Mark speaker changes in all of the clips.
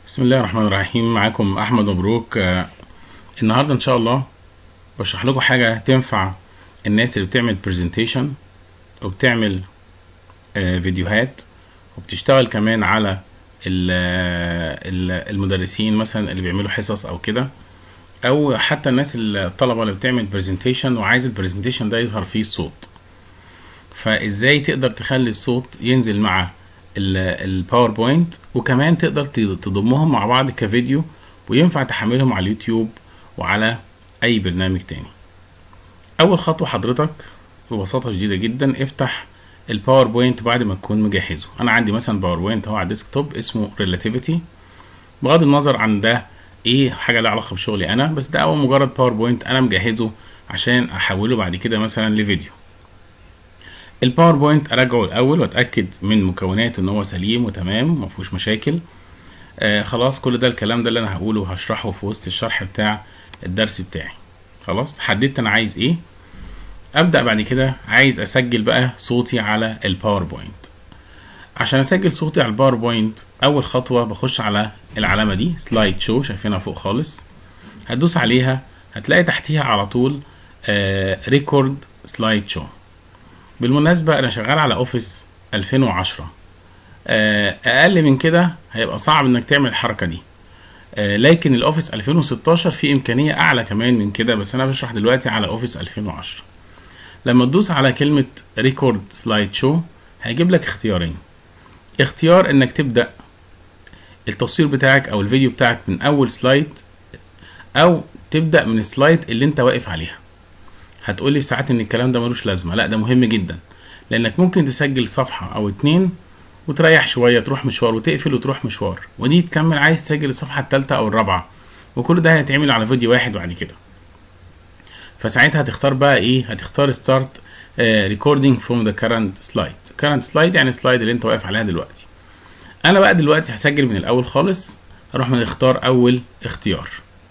Speaker 1: بسم الله الرحمن الرحيم معاكم احمد مبروك آه، النهارده ان شاء الله بشرح لكم حاجه تنفع الناس اللي بتعمل برزنتيشن وبتعمل آه، فيديوهات وبتشتغل كمان على ال- ال- المدرسين مثلا اللي بيعملوا حصص او كده او حتى الناس الطلبه اللي بتعمل برزنتيشن وعايز البرزنتيشن ده يظهر فيه صوت فازاي تقدر تخلي الصوت ينزل مع الباوربوينت وكمان تقدر ت- تضمهم مع بعض كفيديو وينفع تحملهم على اليوتيوب وعلى اي برنامج تاني اول خطوه حضرتك ببساطه شديده جدا افتح الباوربوينت بعد ما تكون مجهزه انا عندي مثلا باوربوينت اهو على الديسكتوب اسمه ريلاتيفيتي بغض النظر عن ده ايه حاجه لها علاقه بشغلي انا بس ده اول مجرد باوربوينت انا مجهزه عشان احوله بعد كده مثلا لفيديو الباوربوينت اراجعه الاول واتاكد من مكوناته ان هو سليم وتمام ومفيهوش مشاكل آه خلاص كل ده الكلام ده اللي انا هقوله وهشرحه في وسط الشرح بتاع الدرس بتاعي خلاص حددت انا عايز ايه ابدا بعد كده عايز اسجل بقى صوتي على الباوربوينت عشان اسجل صوتي على الباوربوينت اول خطوه بخش على العلامه دي سلايد شو شايفينها فوق خالص هتدوس عليها هتلاقي تحتيها على طول ريكورد سلايد شو بالمناسبة أنا شغال على أوفيس 2010 آه، أقل من كده هيبقى صعب إنك تعمل الحركة دي آه، لكن الأوفيس 2016 في إمكانية أعلى كمان من كده بس أنا بشرح دلوقتي على أوفيس 2010 لما تدوس على كلمة ريكورد سلايد شو هيجيب لك اختيارين اختيار إنك تبدأ التصوير بتاعك أو الفيديو بتاعك من أول سلايد أو تبدأ من السلايد اللي أنت واقف عليها هتقولي في ساعات ان الكلام ده ملوش لازمه لا ده مهم جدا لانك ممكن تسجل صفحه او اتنين وتريح شويه تروح مشوار وتقفل وتروح مشوار ودي تكمل عايز تسجل الصفحه الثالثه او الرابعه وكل ده هيتعمل على فيديو واحد بعد كده فساعتها هتختار بقى ايه هتختار ستارت ريكوردينج فروم ذا كرنت سلايد كرنت سلايد يعني سلايد اللي انت واقف عليها دلوقتي انا بقى دلوقتي هسجل من الاول خالص اروح من اختار اول اختيار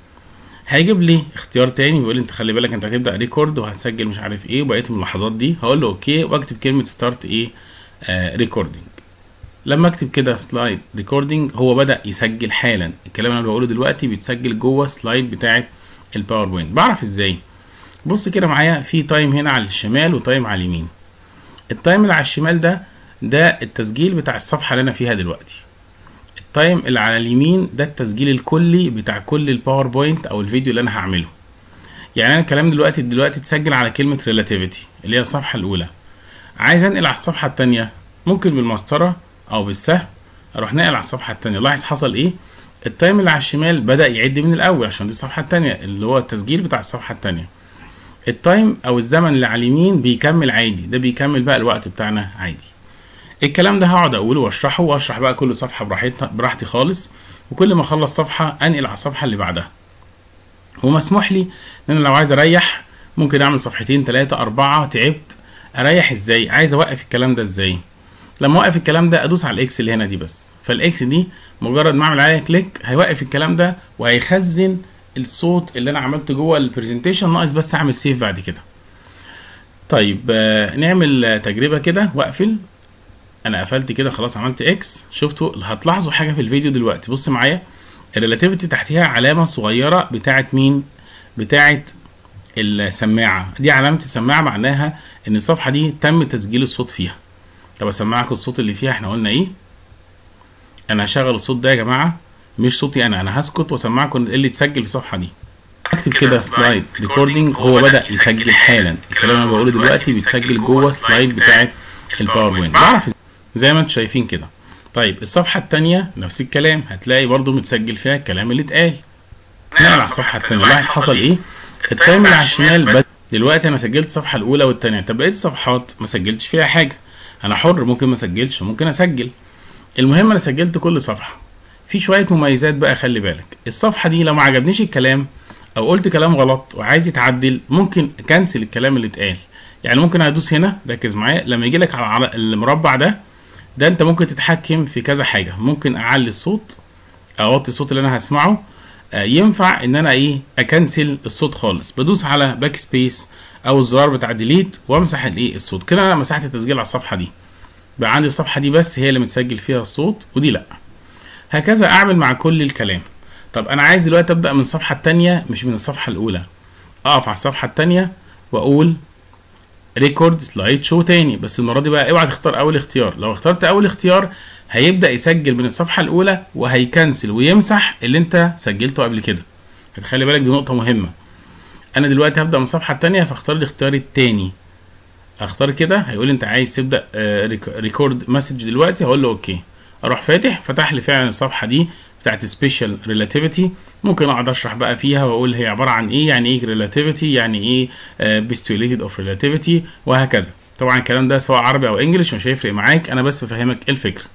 Speaker 1: هيجيب لي اختيار تاني بيقول لي انت خلي بالك انت هتبدا ريكورد وهتسجل مش عارف ايه وبقيه الملاحظات دي هقول له اوكي واكتب كلمه ستارت ايه آه ريكوردنج لما اكتب كده سلايد ريكوردنج هو بدا يسجل حالا الكلام اللي انا بقوله دلوقتي بيتسجل جوه سلايد بتاعه الباوربوينت بعرف ازاي بص كده معايا في تايم هنا على الشمال وتايم على اليمين التايم اللي على الشمال ده ده التسجيل بتاع الصفحه اللي انا فيها دلوقتي التايم اللي على اليمين ده التسجيل الكلي بتاع كل الباوربوينت او الفيديو اللي انا هعمله يعني انا الكلام دلوقتي دلوقتي اتسجل على كلمه ريلاتيفيتي اللي هي الصفحه الاولى عايز انقل على الصفحه الثانيه ممكن بالمسطره او بالسهم اروح ناقل على الصفحه الثانيه لاحظ حصل ايه التايم اللي على الشمال بدا يعد من الاول عشان دي الصفحه الثانيه اللي هو التسجيل بتاع الصفحه الثانيه التايم او الزمن اللي على اليمين بيكمل عادي ده بيكمل بقى الوقت بتاعنا عادي الكلام ده هقعد اقوله واشرحه واشرح بقى كل صفحه براحتها براحتي خالص وكل ما اخلص صفحه انقل على الصفحه اللي بعدها ومسموح لي ان انا لو عايز اريح ممكن اعمل صفحتين ثلاثه اربعه تعبت اريح ازاي عايز اوقف الكلام ده ازاي لما اوقف الكلام ده ادوس على الاكس اللي هنا دي بس فالاكس دي مجرد ما اعمل عليها كليك هيوقف الكلام ده وهيخزن الصوت اللي انا عملته جوه البرزنتيشن ناقص بس اعمل سيف بعد كده طيب آه، نعمل آه، تجربه كده واقفل انا قفلت كده خلاص عملت اكس شفتوا هتلاحظوا حاجه في الفيديو دلوقتي بص معايا الريلاتيفيتي تحتها علامه صغيره بتاعه مين بتاعه السماعه دي علامه السماعه معناها ان الصفحه دي تم تسجيل الصوت فيها طب اسمعكم الصوت اللي فيها احنا قلنا ايه انا هشغل الصوت ده يا جماعه مش صوتي انا انا هسكت واسمعكم ايه اللي اتسجل في الصفحه دي اكتب كده سلايد ريكوردينج هو بدا يسجل حالا الكلام اللي انا بقوله دلوقتي بيتسجل جوه سلايد بتاعه الباوربوينت بعرف زي ما انتم شايفين كده طيب الصفحة التانية نفس الكلام هتلاقي برضو متسجل فيها الكلام اللي اتقال نقل على الصفحة التانية لاحظ حصل ايه التايم اللي على الشمال بد... دلوقتي انا سجلت الصفحة الاولى والتانية طب بقيت الصفحات ما سجلتش فيها حاجة انا حر ممكن ما اسجلش ممكن اسجل المهم انا سجلت كل صفحة في شوية مميزات بقى خلي بالك الصفحة دي لو ما عجبنيش الكلام او قلت كلام غلط وعايز يتعدل ممكن اكنسل الكلام اللي اتقال يعني ممكن ادوس هنا ركز معايا لما يجي لك على المربع ده ده انت ممكن تتحكم في كذا حاجه ممكن اعلي الصوت اوطي الصوت اللي انا هسمعه آه، ينفع ان انا ايه اكنسل الصوت خالص بدوس على باك سبيس او الزرار بتاع ديليت وامسح الايه الصوت كده انا مسحت التسجيل على الصفحه دي بقى عندي الصفحه دي بس هي اللي متسجل فيها الصوت ودي لا هكذا اعمل مع كل الكلام طب انا عايز دلوقتي ابدا من الصفحه الثانيه مش من الصفحه الاولى اقف على الصفحه الثانيه واقول ريكورد سلايد شو تاني بس المره دي بقى اوعى تختار اول اختيار لو اخترت اول اختيار هيبدا يسجل من الصفحه الاولى وهيكنسل ويمسح اللي انت سجلته قبل كده خلي بالك دي نقطه مهمه انا دلوقتي هبدا من الصفحه الثانيه فاختار الاختيار الثاني اختار كده هيقول لي انت عايز تبدا ريكورد مسج دلوقتي هقول له اوكي اروح فاتح فتح لي فعلا الصفحه دي بتاعت سبيشال ريلاتيفيتي ممكن اقعد اشرح بقى فيها واقول هي عباره عن ايه يعني ايه ريلاتيفيتي يعني ايه بيستوليتد اوف ريلاتيفيتي وهكذا طبعا الكلام ده سواء عربي او انجلش مش هيفرق معاك انا بس بفهمك ايه الفكره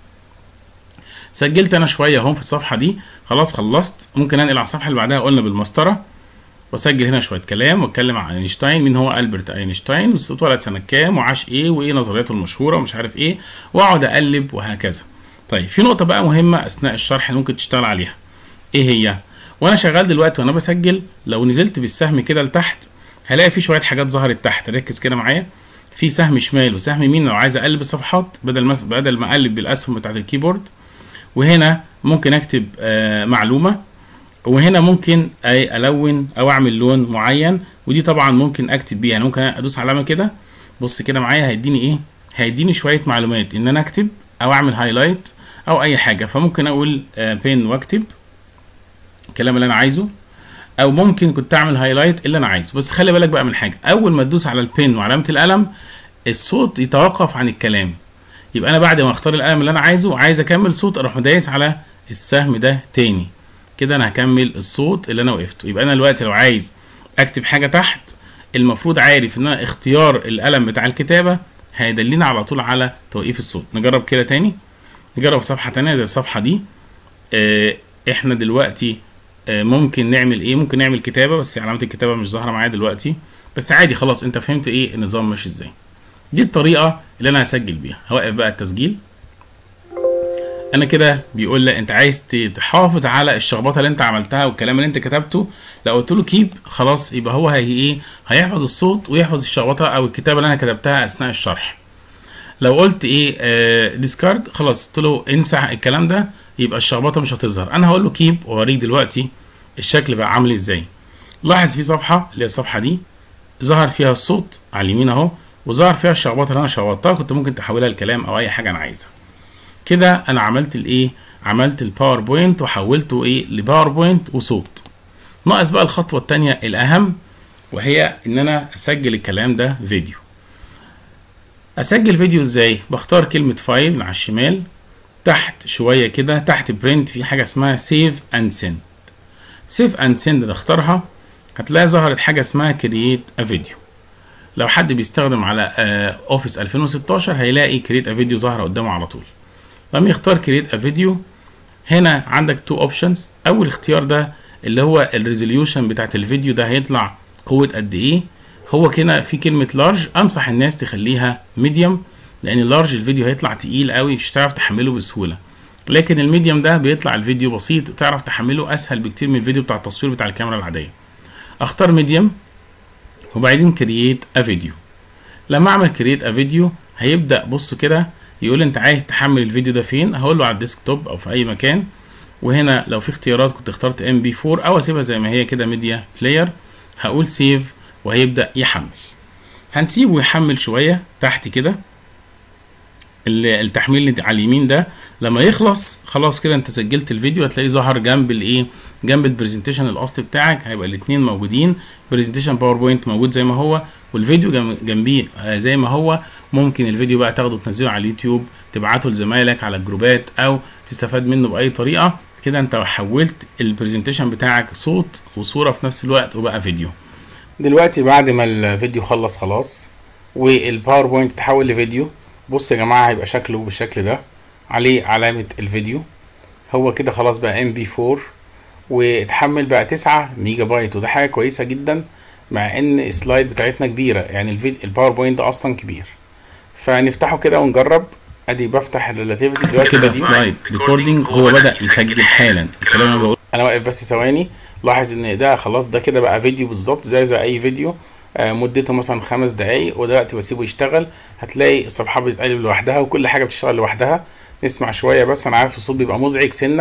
Speaker 1: سجلت انا شويه اهو في الصفحه دي خلاص خلصت ممكن انقل على الصفحه اللي بعدها قلنا بالمسطره واسجل هنا شويه كلام واتكلم عن اينشتاين مين هو البرت اينشتاين اتولد سنه كام وعاش ايه وايه نظرياته المشهوره ومش عارف ايه واقعد اقلب وهكذا طيب في نقطه بقى مهمه اثناء الشرح ممكن تشتغل عليها ايه هي وانا شغال دلوقتي وانا بسجل لو نزلت بالسهم كده لتحت هلاقي في شويه حاجات ظهرت تحت ركز كده معايا في سهم شمال وسهم يمين لو عايز اقلب الصفحات بدل ما بدل ما اقلب بالاسهم بتاعت الكيبورد وهنا ممكن اكتب آه معلومه وهنا ممكن الون او اعمل لون معين ودي طبعا ممكن اكتب بيها يعني ممكن ادوس علامه كده بص كده معايا هيديني ايه هيديني شويه معلومات ان انا اكتب او اعمل هايلايت او اي حاجه فممكن اقول بين واكتب الكلام اللي انا عايزه او ممكن كنت اعمل هايلايت اللي انا عايزه بس خلي بالك بقى من حاجه اول ما تدوس على البين وعلامه القلم الصوت يتوقف عن الكلام يبقى انا بعد ما اختار القلم اللي انا عايزه عايز اكمل صوت اروح مدايس على السهم ده تاني كده انا هكمل الصوت اللي انا وقفته يبقى انا دلوقتي لو عايز اكتب حاجه تحت المفروض عارف ان انا اختيار القلم بتاع الكتابه هيدلني على طول على توقيف الصوت نجرب كده تاني نجرب صفحه تانية زي الصفحه دي اه احنا دلوقتي اه ممكن نعمل ايه ممكن نعمل كتابه بس علامه الكتابه مش ظاهره معايا دلوقتي بس عادي خلاص انت فهمت ايه النظام ماشي ازاي دي الطريقه اللي انا هسجل بيها هوقف بقى التسجيل انا كده بيقول لي انت عايز تحافظ على الشخبطه اللي انت عملتها والكلام اللي انت كتبته لو قلت له كيب خلاص يبقى هو هي ايه هيحفظ الصوت ويحفظ الشخبطه او الكتابه اللي انا كتبتها اثناء الشرح لو قلت ايه آه ديسكارد خلاص قلت له انسى الكلام ده يبقى الشخبطه مش هتظهر انا هقول له كيب واوريك دلوقتي الشكل بقى عامل ازاي لاحظ في صفحه اللي هي الصفحه دي ظهر فيها الصوت على اليمين اهو وظهر فيها الشخبطه اللي انا شخبطتها كنت ممكن تحولها لكلام او اي حاجه انا عايزها كده انا عملت الايه عملت الباوربوينت وحولته ايه لباوربوينت وصوت ناقص بقى الخطوه الثانيه الاهم وهي ان انا اسجل الكلام ده فيديو اسجل فيديو ازاي بختار كلمه فايل من على الشمال تحت شويه كده تحت برنت في حاجه اسمها سيف اند سند سيف اند سند ده اختارها هتلاقي ظهرت حاجه اسمها كرييت ا فيديو لو حد بيستخدم على اوفيس 2016 هيلاقي كرييت ا فيديو ظاهره قدامه على طول لما يختار كرييت ا فيديو هنا عندك تو اوبشنز اول اختيار ده اللي هو الريزوليوشن بتاعت الفيديو ده هيطلع قوه قد ايه هو كده في كلمه لارج انصح الناس تخليها ميديوم لان اللارج الفيديو هيطلع تقيل قوي مش هتعرف تحمله بسهوله لكن الميديوم ده بيطلع الفيديو بسيط تعرف تحمله اسهل بكتير من الفيديو بتاع التصوير بتاع الكاميرا العاديه اختار ميديوم وبعدين كرييت ا فيديو لما اعمل كرييت ا فيديو هيبدا بص كده يقول انت عايز تحمل الفيديو ده فين هقول له على الديسكتوب او في اي مكان وهنا لو في اختيارات كنت اخترت ام بي 4 او اسيبها زي ما هي كده ميديا بلاير هقول سيف وهيبدا يحمل هنسيبه يحمل شويه تحت كده التحميل اللي على اليمين ده لما يخلص خلاص كده انت سجلت الفيديو هتلاقيه ظهر جنب الايه جنب البرزنتيشن الاصلي بتاعك هيبقى الاثنين موجودين برزنتيشن باوربوينت موجود زي ما هو والفيديو جنبيه زي ما هو ممكن الفيديو بقى تاخده تنزله على اليوتيوب تبعته لزمايلك على الجروبات او تستفاد منه باي طريقه كده انت حولت البرزنتيشن بتاعك صوت وصوره في نفس الوقت وبقى فيديو دلوقتي بعد ما الفيديو خلص خلاص والباوربوينت تحول لفيديو بص يا جماعه هيبقى شكله بالشكل ده عليه علامه الفيديو هو كده خلاص بقى ام بي 4 واتحمل بقى 9 ميجا بايت وده حاجه كويسه جدا مع ان السلايد بتاعتنا كبيره يعني الفيديو الباوربوينت ده اصلا كبير فنفتحه كده ونجرب ادي بفتح الريلاتيفيتي دلوقتي كده سلايد ريكوردنج هو بدا يسجل حالا الكلام اللي بقوله
Speaker 2: انا واقف بس ثواني لاحظ ان ده خلاص ده كده بقى فيديو بالظبط زي زي اي فيديو آه مدته مثلا خمس دقايق ودلوقتي بسيبه يشتغل هتلاقي الصفحات بتتقلب لوحدها وكل حاجه بتشتغل لوحدها نسمع شويه بس انا عارف الصوت بيبقى مزعج سنه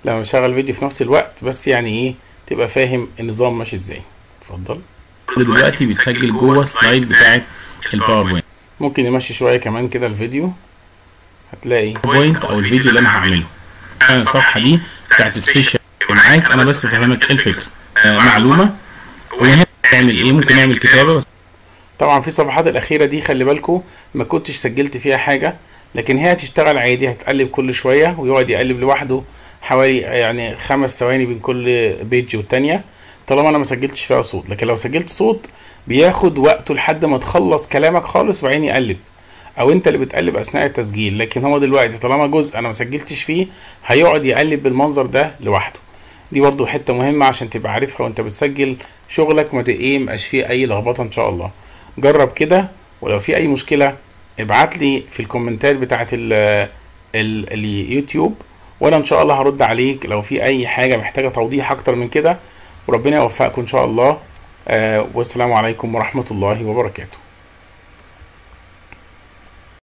Speaker 2: لما بشغل فيديو في نفس الوقت بس يعني ايه تبقى فاهم النظام ماشي ازاي اتفضل
Speaker 1: دلوقتي بيتسجل جوه سلايد بتاعت الباوربوينت
Speaker 2: ممكن نمشي شويه كمان كده الفيديو هتلاقي
Speaker 1: بوينت او الفيديو اللي انا هعمله انا الصفحه دي بتاعت سبيشال معاك انا بس بفهمك ايه الفكره آه معلومه وهنا نعمل ايه ممكن نعمل كتابه بس
Speaker 2: طبعا في الصفحات الاخيره دي خلي بالكم ما كنتش سجلت فيها حاجه لكن هي هتشتغل عادي هتقلب كل شويه ويقعد يقلب لوحده حوالي يعني خمس ثواني بين كل بيج والتانية طالما انا ما سجلتش فيها صوت لكن لو سجلت صوت بياخد وقته لحد ما تخلص كلامك خالص وبعدين يقلب او انت اللي بتقلب اثناء التسجيل لكن هو دلوقتي طالما جزء انا ما سجلتش فيه هيقعد يقلب بالمنظر ده لوحده دي برضو حته مهمه عشان تبقى عارفها وانت بتسجل شغلك ما ايه مبقاش فيه اي لخبطه ان شاء الله جرب كده ولو في اي مشكله ابعت لي في الكومنتات بتاعت ال ال اليوتيوب وانا ان شاء الله هرد عليك لو في اي حاجه محتاجه توضيح اكتر من كده وربنا يوفقكم ان شاء الله آه والسلام عليكم ورحمه الله وبركاته